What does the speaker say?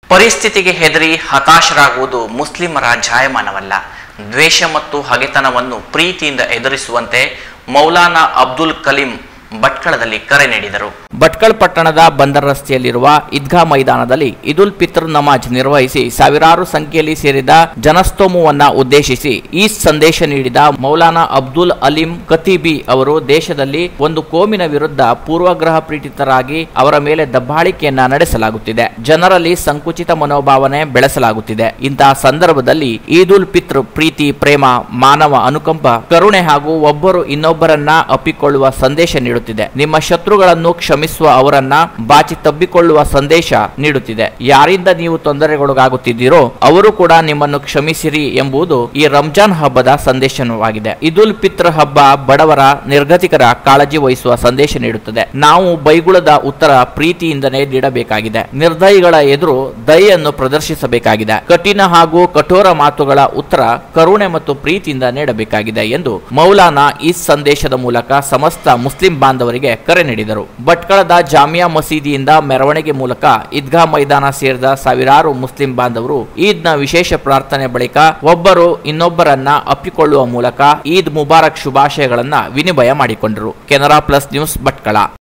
ಪರಿಸ್ಥಿತಿಗೆ ಹೆದರಿ ಹತಾಶರಾಗುವುದು ಮುಸ್ಲಿಮರ ಜಾಯಮಾನವಲ್ಲ ದ್ವೇಷ ಮತ್ತು ಹಗೆತನವನ್ನು ಪ್ರೀತಿಯಿಂದ ಎದುರಿಸುವಂತೆ ಮೌಲಾನಾ ಅಬ್ದುಲ್ ಕಲೀಂ ಭಟ್ಕಳದಲ್ಲಿ ಕರೆ ನೀಡಿದರು ಭಟ್ಕಳ ಪಟ್ಟಣದ ಬಂದರ್ ರಸ್ತೆಯಲ್ಲಿರುವ ಈದ್ಗಾ ಮೈದಾನದಲ್ಲಿ ಇದುಲ್ ಪಿತ್ರ್ ನಮಾಜ್ ನಿರ್ವಹಿಸಿ ಸಾವಿರಾರು ಸಂಖ್ಯೆಯಲ್ಲಿ ಸೇರಿದ ಜನಸ್ತೋಮವನ್ನ ಉದ್ದೇಶಿಸಿ ಈ ಸಂದೇಶ ನೀಡಿದ ಮೌಲಾನಾ ಅಬ್ದುಲ್ ಅಲೀಂ ಕತೀಬಿ ಅವರು ದೇಶದಲ್ಲಿ ಒಂದು ಕೋಮಿನ ವಿರುದ್ಧ ಪೂರ್ವಗ್ರಹ ಪೀಡಿತರಾಗಿ ಅವರ ಮೇಲೆ ದಬ್ಬಾಳಿಕೆಯನ್ನ ನಡೆಸಲಾಗುತ್ತಿದೆ ಜನರಲ್ಲಿ ಸಂಕುಚಿತ ಮನೋಭಾವನೆ ಬೆಳೆಸಲಾಗುತ್ತಿದೆ ಇಂತಹ ಸಂದರ್ಭದಲ್ಲಿ ಈದ್ ಉಲ್ ಪಿತ್ರ್ ಪ್ರೀತಿ ಪ್ರೇಮ ಮಾನವ ಅನುಕಂಪ ಕರುಣೆ ಹಾಗೂ ಒಬ್ಬರು ಇನ್ನೊಬ್ಬರನ್ನ ಅಪ್ಪಿಕೊಳ್ಳುವ ಸಂದೇಶ ನೀಡುತ್ತಿದೆ ನಿಮ್ಮ ಶತ್ರುಗಳನ್ನು ಕ್ಷಮಿಸುವ ಅವರನ್ನ ಬಾಚಿ ತಬ್ಬಿಕೊಳ್ಳುವ ಸಂದೇಶ ನೀಡುತ್ತಿದೆ ಯಾರಿಂದ ನೀವು ತೊಂದರೆಗೊಳಗಾಗುತ್ತಿದ್ದೀರೋ ಅವರು ಕೂಡ ನಿಮ್ಮನ್ನು ಕ್ಷಮಿಸಿರಿ ಎಂಬುದು ಈ ರಂಜಾನ್ ಹಬ್ಬದ ಸಂದೇಶವಾಗಿದೆ ಇದುಲ್ ಪಿತ್ರ್ ಹಬ್ಬ ಬಡವರ ನಿರ್ಗತಿಕರ ಕಾಳಜಿ ವಹಿಸುವ ಸಂದೇಶ ನೀಡುತ್ತದೆ ನಾವು ಬೈಗುಳದ ಉತ್ತರ ಪ್ರೀತಿಯಿಂದನೇ ನೀಡಬೇಕಾಗಿದೆ ನಿರ್ದಯಿಗಳ ಎದುರು ದಯೆಯನ್ನು ಪ್ರದರ್ಶಿಸಬೇಕಾಗಿದೆ ಕಠಿಣ ಹಾಗೂ ಕಠೋರ ಮಾತುಗಳ ಉತ್ತರ ಕರುಣೆ ಮತ್ತು ಪ್ರೀತಿಯಿಂದ ನೀಡಬೇಕಾಗಿದೆ ಎಂದು ಮೌಲಾನಾ ಈ ಸಂದೇಶದ ಮೂಲಕ ಸಮಸ್ತ ಮುಸ್ಲಿಂ ಬಾಂಧವರಿಗೆ ಕರೆ ನೀಡಿದರು ಭಟ್ಕಳದ ಜಾಮಿಯಾ ಮಸೀದಿಯಿಂದ ಮೆರವಣಿಗೆ ಮೂಲಕ ಈದ್ಗಾ ಮೈದಾನ ಸೇರಿದ ಸಾವಿರಾರು ಮುಸ್ಲಿಂ ಬಾಂಧವರು ಈದ್ನ ವಿಶೇಷ ಪ್ರಾರ್ಥನೆ ಬಳಿಕ ಒಬ್ಬರು ಇನ್ನೊಬ್ಬರನ್ನ ಅಪ್ಪಿಕೊಳ್ಳುವ ಮೂಲಕ ಈದ್ ಮುಬಾರಕ್ ಶುಭಾಶಯಗಳನ್ನ ವಿನಿಮಯ ಮಾಡಿಕೊಂಡರು ಕೆನರಾ ಪ್ಲಸ್ ನ್ಯೂಸ್ ಭಟ್ಕಳ